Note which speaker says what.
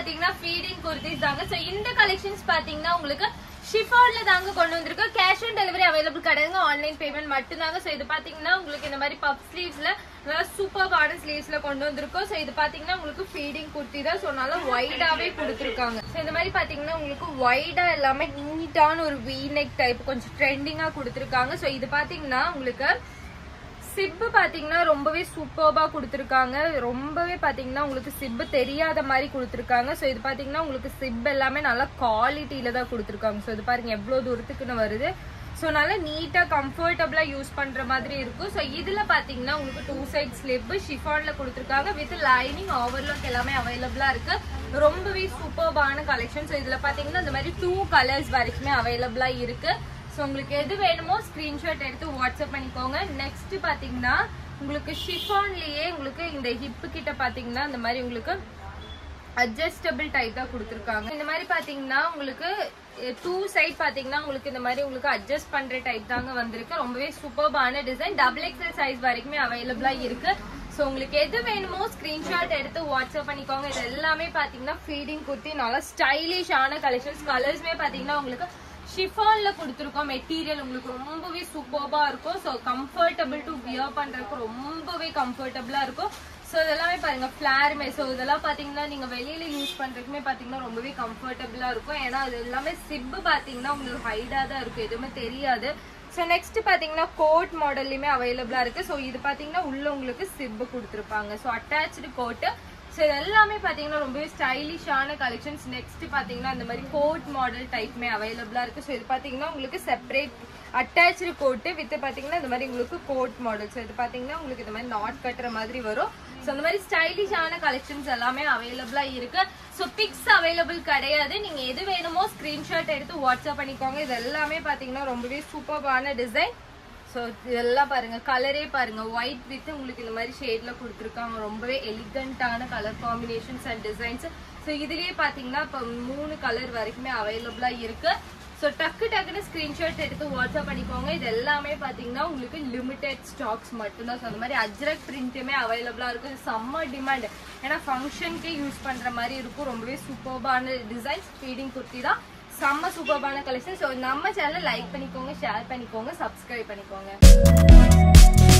Speaker 1: பாத்தீங்கன்னா ஃபீடிங் குர்த்திஸ் தாங்க சோ இந்த கலெக்ஷன்ஸ் பாத்தீங்கன்னா உங்களுக்கு ஷிஃபான்ல தாங்க கொண்டு வந்திருக்கோம் கேஷ் ஆன் டெலிவரி அவைலபிள் கிடையாதுங்க ஆன்லைன் பேமெண்ட் மட்டும்தாங்க சோ இது பாத்தீங்கன்னா உங்களுக்கு இந்த மாதிரி பப் ஸ்லீவ்ஸ்ல நல்லா சூப்பர்பான ஸ்லீவ்ஸ்ல கொண்டு வந்திருக்கோம் சோ இது பாத்தீங்கன்னா உங்களுக்கு ஃபீடிங் குர்த்தி தான் சோ நல்லா வைடாவே கொடுத்துருக்காங்க சோ இந்த மாதிரி பாத்தீங்கன்னா உங்களுக்கு வைடா எல்லாமே நீட்டான ஒரு வீ நெக் டைப் கொஞ்சம் ட்ரெண்டிங்கா கொடுத்துருக்காங்க சோ இது பாத்தீங்கன்னா உங்களுக்கு சிப்பு பாத்தீங்கன்னா ரொம்பவே சூப்பர்பா கொடுத்துருக்காங்க ரொம்பவே பாத்தீங்கன்னா உங்களுக்கு சிப்பு தெரியாத மாதிரி கொடுத்துருக்காங்க ஸோ இது பாத்தீங்கன்னா உங்களுக்கு சிப் எல்லாமே நல்லா குவாலிட்டியில தான் கொடுத்துருக்காங்க ஸோ இது பாருங்க எவ்வளவு தூரத்துக்குன்னு வருது ஸோ நல்லா நீட்டா கம்ஃபர்டபுளா யூஸ் பண்ற மாதிரி இருக்கும் ஸோ இதுல பாத்தீங்கன்னா உங்களுக்கு டூ சைட் ஸ்லிப் ஷிஃபான்ல கொடுத்துருக்காங்க வித் லைனிங் ஓவர்லாக் எல்லாமே அவைலபிளா இருக்கு ரொம்பவே சூப்பர்பான கலெக்ஷன் ஸோ இதுல பாத்தீங்கன்னா இந்த மாதிரி டூ கலர்ஸ் வரைக்குமே அவைலபிளா இருக்கு ஸோ உங்களுக்கு எது வேணுமோ ஸ்க்ரீன்ஷாட் எடுத்து வாட்ஸ்அப் பண்ணிக்கோங்க நெக்ஸ்ட் பார்த்தீங்கன்னா உங்களுக்கு ஷிஃபான்லேயே உங்களுக்கு இந்த ஹிப்பு கிட்ட பார்த்தீங்கன்னா இந்த மாதிரி உங்களுக்கு அட்ஜஸ்டபிள் டைப் தான் கொடுத்துருக்காங்க இந்த மாதிரி பார்த்தீங்கன்னா உங்களுக்கு டூ சைட் பார்த்தீங்கன்னா உங்களுக்கு இந்த மாதிரி உங்களுக்கு அட்ஜஸ்ட் பண்ற டைப் தாங்க வந்திருக்கு ரொம்பவே சூப்பர்பான டிசைன் டபுள் எக்ஸல் சைஸ் வரைக்குமே அவைலபிளா இருக்கு ஸோ உங்களுக்கு எது வேணுமோ ஸ்கிரீன்ஷாட் எடுத்து வாட்ஸ்அப் பண்ணிக்கோங்க இது எல்லாமே பார்த்தீங்கன்னா ஃபீடிங் குர்த்தி நல்லா ஸ்டைலிஷான கலெக்ஷன்ஸ் கலர்ஸ்மே பார்த்தீங்கன்னா உங்களுக்கு ஷிஃபான்ல கொடுத்துருக்கோம் மெட்டீரியல் உங்களுக்கு ரொம்பவே சூப்பர்பா இருக்கும் ஸோ கம்ஃபர்டபுள் டு வியர் பண்றதுக்கு ரொம்பவே கம்ஃபர்டபுளா இருக்கும் ஸோ இதெல்லாமே பாருங்க ஃபிளாருமே ஸோ இதெல்லாம் பாத்தீங்கன்னா நீங்க வெளியில யூஸ் பண்றதுக்குமே பாத்தீங்கன்னா ரொம்பவே கம்ஃபர்டபுளா இருக்கும் ஏன்னா அது எல்லாமே சிப்பு பாத்தீங்கன்னா உங்களுக்கு ஹைடா தான் இருக்கும் எதுவுமே தெரியாது ஸோ நெக்ஸ்ட் பாத்தீங்கன்னா கோட் மாடல்லையுமே அவைலபிளா இருக்கு ஸோ இது பாத்தீங்கன்னா உள்ள உங்களுக்கு சிப்பு கொடுத்துருப்பாங்க ஸோ அட்டாச்சு கோட்டு ஸோ இது எல்லாமே பார்த்தீங்கன்னா ரொம்பவே ஸ்டைலிஷான கலெக்ஷன்ஸ் நெக்ஸ்ட் பார்த்தீங்கன்னா இந்த மாதிரி கோட் மாடல் டைப்மே அவைலபிளாக இருக்குது ஸோ இது பார்த்தீங்கன்னா உங்களுக்கு செப்பரேட் அட்டாச்சு கோட்டு வித் பார்த்தீங்கன்னா இந்த மாதிரி உங்களுக்கு கோட் மாடல் ஸோ இது பார்த்தீங்கன்னா உங்களுக்கு இந்த மாதிரி நாட் கட்டுற மாதிரி வரும் ஸோ அந்த மாதிரி ஸ்டைலிஷான கலெக்ஷன்ஸ் எல்லாமே அவைலபிளாக இருக்கு ஸோ பிக்ஸ் அவைலபிள் கிடையாது நீங்கள் எது வேணுமோ ஸ்க்ரீன்ஷாட் எடுத்து வாட்ஸ்அப் பண்ணிக்கோங்க இது எல்லாமே பார்த்தீங்கன்னா ரொம்பவே சூப்பர்பான டிசைன் ஸோ இதெல்லாம் பாருங்க கலரே பாருங்க ஒயிட் வித் உங்களுக்கு இந்த மாதிரி ஷேட்ல கொடுத்துருக்காங்க ரொம்பவே எலிகண்டான colour combinations and designs so இதுலயே பாத்தீங்கன்னா இப்போ மூணு கலர் வரைக்குமே அவைலபிளா இருக்கு ஸோ டக்கு டக்குன்னு ஸ்கிரீன்ஷாட் எடுத்து வாட்ஸ்அப் பண்ணிக்கோங்க இது எல்லாமே பாத்தீங்கன்னா உங்களுக்கு லிமிடெட் ஸ்டாக்ஸ் மட்டும்தான் ஸோ அந்த மாதிரி அஜ்ரக் பிரிண்ட்டுமே அவைலபிளா இருக்கு இது செம்ம டிமாண்ட் ஏன்னா ஃபங்க்ஷனுக்கே யூஸ் பண்ற மாதிரி இருக்கும் ரொம்பவே சூப்பர்பான டிசைன்ஸ் ஃபீடிங் குர்த்தி தான் செம்ம சூப்பர்பான கலெக்ஷன் ஸோ நம்ம சேனலை லைக் பண்ணிக்கோங்க ஷேர் பண்ணிக்கோங்க சப்ஸ்கிரைப் பண்ணிக்கோங்க